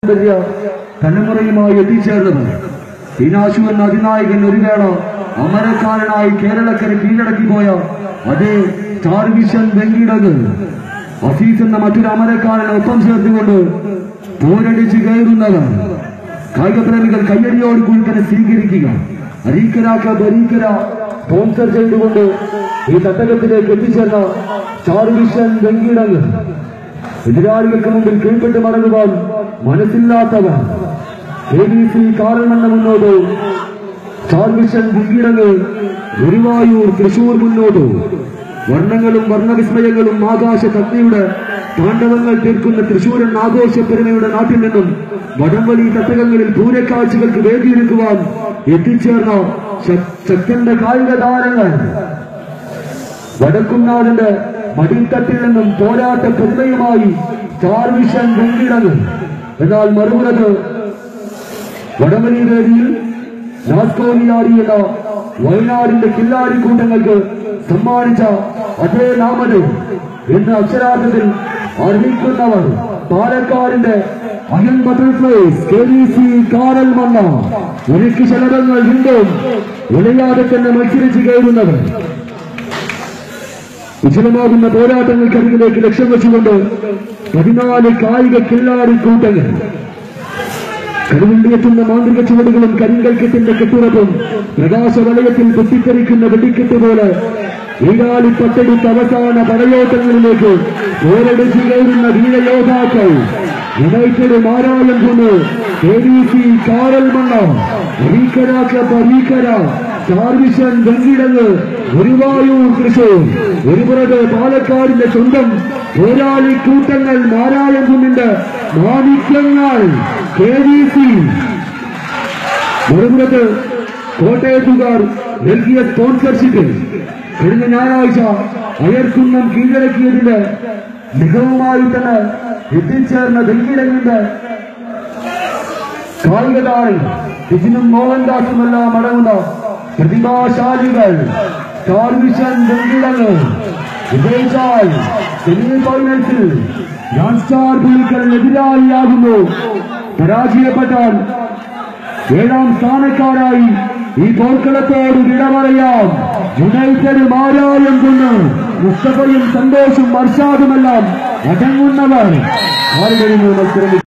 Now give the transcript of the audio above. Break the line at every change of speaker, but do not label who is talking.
വലിയ തലമുറയുമായി എത്തിച്ചേർന്നത് ദിനാശു എന്ന അതിനായകൻ ഒരു വേള അമരക്കാരനായി കേരളക്കര കീഴടക്കി പോയ അതേ സ്റ്റാർ വിഷൻ വെങ്കിടക് അഫീസ് എന്ന മറ്റൊരു അമരക്കാരനെ ഒപ്പം ചേർത്തുകൊണ്ട് പോരടിച്ച് കയറുന്നവർ കായിക പ്രേമികൾ കയ്യടിയോട് കൂടി തന്നെ സ്വീകരിക്കുക അരീക്കരാക്ക ബരീക്കര സ്പോൺസർ ചെയ്തുകൊണ്ട് ഈ തട്ടകത്തിലേക്ക് എത്തിച്ചേർന്ന സ്റ്റാർ വിഷൻ വെങ്കിടക് എതിരാളികൾക്ക് മുമ്പിൽ കീഴ്പ്പെട്ട് മടങ്ങുവാൻ മനസ്സില്ലാത്തവർ എ ബി സി കാറൽമണ്ണ മുന്നോട്ട് ചാർവിഷൻ മുൻകിടങ്ങ് ഗുരുവായൂർ തൃശൂർ മുന്നോട്ട് വർണ്ണങ്ങളും വർണ്ണവിസ്മയങ്ങളും ആകാശ കഗ്നിയുടെ താണ്ഡവങ്ങൾ തീർക്കുന്ന തൃശൂരൻ ആഘോഷപ്പെരുമയുടെ നാട്ടിൽ നിന്നും വടംവലി തട്ടകങ്ങളിൽ പൂരക്കാഴ്ചകൾക്ക് വേദിയൊരുക്കുവാൻ എത്തിച്ചേർന്ന ശ- ശക്തന്റെ കായിക താരങ്ങൾ വടക്കുന്നാഥന്റെ മടിത്തട്ടിൽ നിന്നും പോരാട്ട പെരുമയുമായി ചാർവിഷൻ മുൻകിടങ്ങ് എന്നാൽ മറുപുറത്ത് വടമലി വേദിയിൽ രാസ്കോലിയാടി എന്ന വയനാടിന്റെ കില്ലാടി കൂട്ടങ്ങൾക്ക് സമ്മാനിച്ച അതേ നാമത് എന്ന അക്ഷരാർത്ഥത്തിൽ അറിയിക്കുന്നവർ പാലക്കാടിന്റെ iron butterflies K D C Karalmanna ഉരുക്ക് ശലഭങ്ങൾ വീണ്ടും വിളയാതെ തന്നെ മത്സരിച്ച് കയറുന്നവർ വിജയമാകുന്ന പോരാട്ടങ്ങൾക്കരികിലേക്ക് ലക്ഷ്യം വെച്ചുകൊണ്ട് പതിനാല് കായിക കില്ലാടി കൂട്ടങ്ങൾ കരുവിണ്ടിയെത്തുന്ന മാന്ത്രിക ചുവടുകളും കരിങ്കൽക്കെട്ടിന്റെ കെട്ടുറപ്പും പ്രകാശവലയത്തിൽ പൊട്ടിത്തെറിക്കുന്ന വെടിക്കെട്ട് പോലെ ഈരാളി പത്തെടുത്ത അവസാന പടയോട്ടങ്ങളിലേക്ക് പോരടിച്ചു കയറുന്ന വീരയോദ്ധാക്കൾ united Marayamkunnu A D C Karalmanna റീക്കരാക്ക പരീക്കര ചാർവിഷൻ വെങ്കിടങ്ങ് ഗുരുവായൂർ തൃശൂർ ഒരു പുറത്ത് പാലക്കാടിന്റെ സ്വന്തം പോരാളി കൂട്ടങ്ങൾ മാരായം കുന്നിന്റെ മാണിക്യങ്ങൾ കെ ഡി സി മറുപുറത്ത് കോട്ടയത്തുകാർ നൽകിയ സ്പോൺസർഷിപ്പ് കഴിഞ്ഞ ഞായറാഴ്ച അയർക്കുന്നം കീഴടക്കിയതിന്റെ മികവുമായി തന്നെ എത്തിച്ചേർന്ന വെങ്കിടങ്ങിന്റെ കായിക താരങ്ങൾ ഇതിനും മോഹൻദാസുമെല്ലാം അടങ്ങുന്ന പ്രതിഭാശാലികൾ കാർവിഷൻ വെങ്കിടങ്ങ് വിജയിച്ചാൽ സെമി ഫൈനൽസിൽ ഞാൻ സ്റ്റാർ പുലികൾ എതിരാളിയാകുന്നു പരാജയപ്പെട്ടാൽ ഏഴാം സ്ഥാനക്കാരായി ഈ പോർക്കളത്തോട് വിട പറയാം യുണൈറ്റഡ് മാരായം കൊണ്ട് മുസ്തഫയും സന്തോഷും അർഷാദുമെല്ലാം അടങ്ങുന്നവർ ആരുടെ മത്സരം